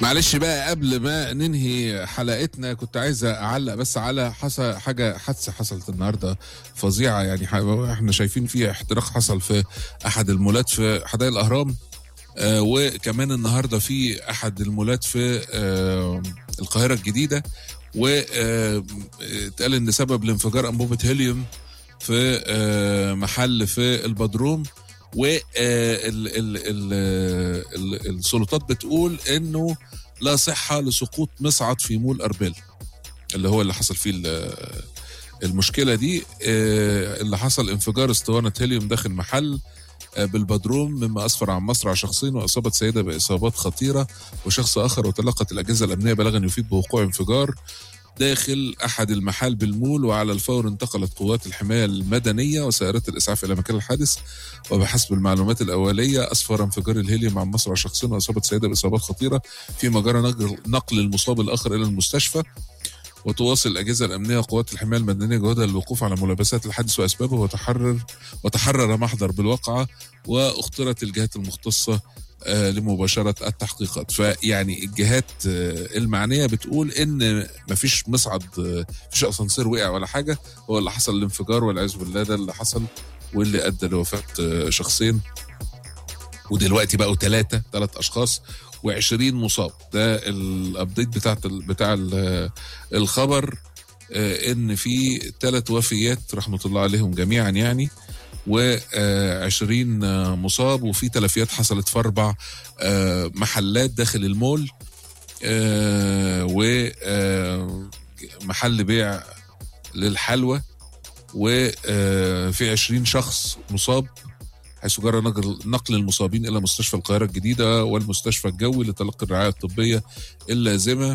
معلش بقى قبل ما ننهي حلقتنا كنت عايز اعلق بس على حصل حاجه حادثه حصلت النهارده فظيعه يعني ح- احنا شايفين فيها احتراق حصل في احد المولات في حدائق الاهرام آه وكمان النهارده في احد المولات في آه القاهره الجديده واتقال ان سبب الانفجار انبوبه هيليوم في آه محل في البدروم والسلطات بتقول انه لا صحه لسقوط مصعد في مول اربيل اللي هو اللي حصل فيه ال- المشكله دي آه، اللي حصل انفجار اسطوانه هيليوم داخل محل آه، بالبدروم مما اسفر عن مصرع شخصين واصابت سيده باصابات خطيره وشخص اخر وتلقت الاجهزه الامنيه بلاغا يفيد بوقوع انفجار داخل احد المحال بالمول وعلى الفور انتقلت قوات الحمايه المدنيه وسيارات الاسعاف الى مكان الحادث وبحسب المعلومات الاوليه اسفر انفجار الهيليوم عن مصرع شخصين واصابت سيده باصابات خطيره فيما جرى نقل- نقل المصاب الاخر الى المستشفى وتواصل الاجهزه الامنيه وقوات الحمايه المدنيه جهودها للوقوف على ملابسات الحادث واسبابه وتحرر وتحرر محضر بالواقعه واخترت الجهات المختصه آه، لمباشره التحقيقات فيعني الجهات آه، المعنيه بتقول ان مفيش مصعد آه، مفيش اسانسير وقع ولا حاجه هو اللي حصل الانفجار والعياذ بالله ده اللي حصل واللي ادى لوفاه آه، شخصين ودلوقتي بقوا ثلاثه ثلاث اشخاص و20 مصاب ده الابديت بتاعت ال- بتاع ال- الخبر آه، ان في ثلاث وفيات رحمه الله عليهم جميعا يعني و20 مصاب وفي تلفيات حصلت في اربع آه، محلات داخل المول ومحل بيع للحلوى وفي 20 شخص مصاب حيث جرى نقل نقل المصابين الى مستشفى القاهره الجديده والمستشفى الجوي لتلقي الرعايه الطبيه اللازمه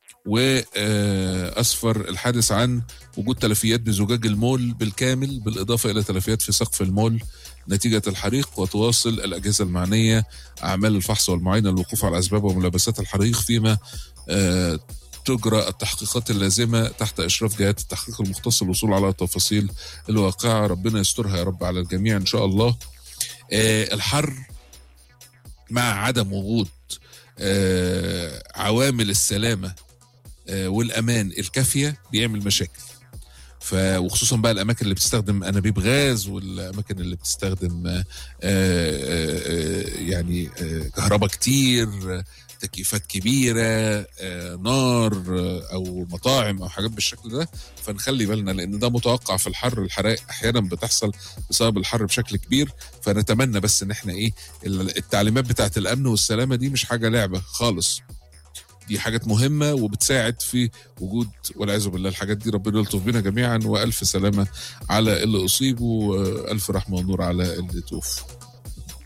واسفر الحادث عن وجود تلفيات بزجاج المول بالكامل بالاضافه الى تلفيات في سقف المول نتيجه الحريق وتواصل الاجهزه المعنيه اعمال الفحص والمعاينه للوقوف على اسباب وملابسات الحريق فيما آه، تجرى التحقيقات اللازمه تحت اشراف جهات التحقيق المختصه للوصول على تفاصيل الواقعه ربنا يسترها يا رب على الجميع ان شاء الله آه، الحر مع عدم وجود آه، عوامل السلامه آه، والامان الكافيه بيعمل مشاكل ف وخصوصا بقى الاماكن اللي بتستخدم انابيب غاز والاماكن اللي بتستخدم آه، آه، آه، يعني آه، كهرباء كتير آه، تكييفات كبيره آه، نار آه، او مطاعم او حاجات بالشكل ده فنخلي بالنا لان ده متوقع في الحر الحرائق احيانا بتحصل بسبب الحر بشكل كبير فنتمنى بس ان احنا ايه ال- التعليمات بتاعت الامن والسلامه دي مش حاجه لعبه خالص دي حاجات مهمه وبتساعد في وجود والعياذ بالله الحاجات دي ربنا يلطف بنا جميعا والف سلامه على اللي اصيبوا والف رحمه ونور على اللي توفوا